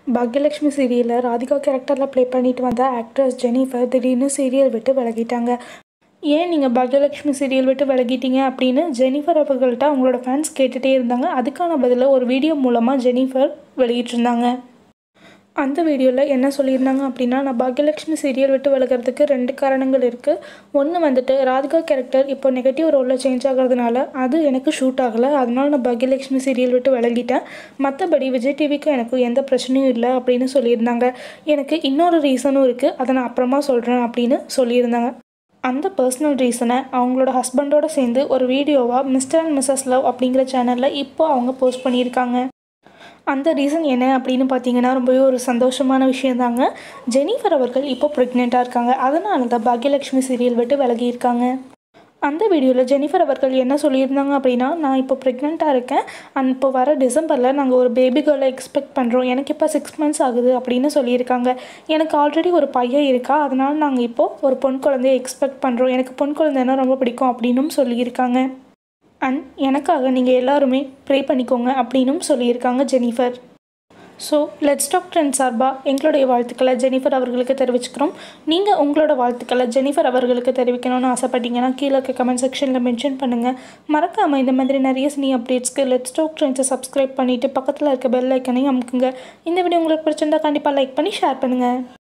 பாக்யலட்சுமி சீரியலில் ராதிகா கேரக்டரில் ப்ளே பண்ணிட்டு வந்த ஆக்ட்ரஸ் ஜெனிஃபர் திடீர்னு சீரியல் விட்டு விலகிட்டாங்க ஏன் நீங்கள் பாக்யலட்சுமி சீரியல் விட்டு விலகிட்டீங்க அப்படின்னு ஜெனிஃபர் அவர்கள்ட்ட அவங்களோட ஃபேன்ஸ் கேட்டுகிட்டே இருந்தாங்க அதுக்கான பதிலை ஒரு வீடியோ மூலமாக ஜெனிஃபர் வெளியிட்டிருந்தாங்க அந்த வீடியோவில் என்ன சொல்லியிருந்தாங்க அப்படின்னா நான் பாக்யலட்சுமி சீரியல் விட்டு விலகிறதுக்கு ரெண்டு காரணங்கள் இருக்குது ஒன்று வந்துட்டு ராதிகா கேரக்டர் இப்போ நெகட்டிவ் ரோலில் சேஞ்ச் ஆகிறதுனால அது எனக்கு ஷூட் ஆகலை அதனால நான் பாக்யலட்சுமி சீரியல் விட்டு விலகிட்டேன் மற்றபடி விஜய் டிவிக்கும் எனக்கு எந்த பிரச்சனையும் இல்லை அப்படின்னு சொல்லியிருந்தாங்க எனக்கு இன்னொரு ரீசனும் இருக்குது அதை நான் அப்புறமா சொல்கிறேன் அப்படின்னு சொல்லியிருந்தாங்க அந்த பர்சனல் ரீசனை அவங்களோட ஹஸ்பண்டோட சேர்ந்து ஒரு வீடியோவாக மிஸ்டர் அண்ட் மிஸ்ஸஸ் லவ் அப்படிங்கிற சேனலில் இப்போ அவங்க போஸ்ட் பண்ணியிருக்காங்க அந்த ரீசன் என்ன அப்படின்னு பார்த்தீங்கன்னா ரொம்பவே ஒரு சந்தோஷமான விஷயந்தாங்க ஜெனிஃபர் அவர்கள் இப்போ ப்ரெக்னெண்ட்டாக இருக்காங்க அதனால தான் பாக்யலட்சுமி சீரியல் விட்டு விலகியிருக்காங்க அந்த வீடியோவில் ஜெனிஃபர் அவர்கள் என்ன சொல்லியிருந்தாங்க அப்படின்னா நான் இப்போ ப்ரெக்னெண்ட்டாக இருக்கேன் அண்ட் இப்போ வர டிசம்பரில் நாங்கள் ஒரு பேபி கேர்ளை எக்ஸ்பெக்ட் பண்ணுறோம் எனக்கு இப்போ சிக்ஸ் மந்த்ஸ் ஆகுது அப்படின்னு சொல்லியிருக்காங்க எனக்கு ஆல்ரெடி ஒரு பையன் இருக்கா அதனால் நாங்கள் இப்போது ஒரு பொன் குழந்தைய எக்ஸ்பெக்ட் பண்ணுறோம் எனக்கு பொன் குழந்தைன்னா ரொம்ப பிடிக்கும் அப்படின்னும் சொல்லியிருக்காங்க அண்ட் எனக்காக நீங்கள் எல்லாருமே ப்ரே பண்ணிக்கோங்க அப்படின்னும் சொல்லியிருக்காங்க Jennifer so let's talk trend சார்பாக எங்களுடைய வாழ்த்துக்களை ஜெனிஃபர் அவர்களுக்கு தெரிவிச்சுக்கிறோம் நீங்கள் உங்களோட வாழ்த்துக்களை ஜெனிஃபர் அவர்களுக்கு தெரிவிக்கணும்னு ஆசைப்பட்டீங்கன்னா கீழே இருக்க கமெண்ட் செக்ஷனில் மென்ஷன் பண்ணுங்கள் மறக்காமல் இந்த மாதிரி நிறைய சினி அப்டேட்ஸ்க்கு லெட்ஸ் டாக் ட்ரெண்ட்ஸை சப்ஸ்கிரைப் பண்ணிவிட்டு பக்கத்தில் இருக்க பெல் ஐக்கனையும் அமுக்குங்க இந்த வீடியோ உங்களுக்கு பிடிச்சிருந்தா கண்டிப்பாக லைக் பண்ணி ஷேர் பண்ணுங்கள்